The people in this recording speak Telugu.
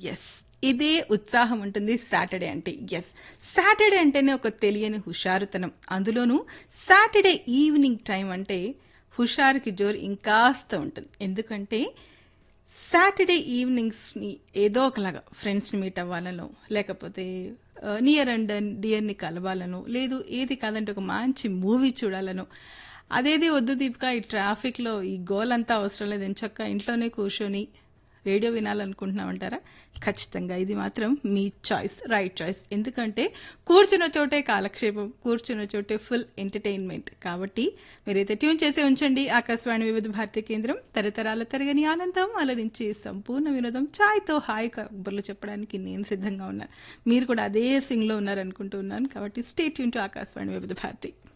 ఎస్ ఇదే ఉత్సాహం ఉంటుంది సాటర్డే అంటే ఎస్ సాటర్డే అంటేనే ఒక తెలియని హుషారుతనం అందులోనూ సాటర్డే ఈవినింగ్ టైం అంటే హుషారుకి జోరు ఇంకాస్త ఉంటుంది ఎందుకంటే సాటర్డే ఈవినింగ్స్ని ఏదో ఒకలాగా ఫ్రెండ్స్ని మీట్ అవ్వాలనో లేకపోతే నియర్ అండ్ డియర్ని కలవాలనో లేదు ఏది కాదంటే ఒక మంచి మూవీ చూడాలనో అదేది వద్దు దీపిక ఈ ట్రాఫిక్లో ఈ గోల్ అంతా అవసరం లేదు ఎంచక్క ఇంట్లోనే కూర్చొని రేడియో వినాలనుకుంటున్నామంటారా ఖచ్చితంగా ఇది మాత్రం మీ చాయిస్ రైట్ చాయిస్ ఎందుకంటే కూర్చున్న చోటే కాలక్షేపం కూర్చున్న చోటే ఫుల్ ఎంటర్టైన్మెంట్ కాబట్టి మీరైతే ట్యూన్ చేసి ఉంచండి ఆకాశవాణి వివిధ భారతి కేంద్రం తరతరాల తరగని ఆనందం అలరించి సంపూర్ణ వినోదం ఛాయ్తో హాయ్ కబుర్లు చెప్పడానికి నేను సిద్ధంగా ఉన్నాను మీరు కూడా అదే సింగ్లో ఉన్నారనుకుంటూ ఉన్నాను కాబట్టి స్టే ట్యూన్ టు ఆకాశవాణి వివిధ భారతి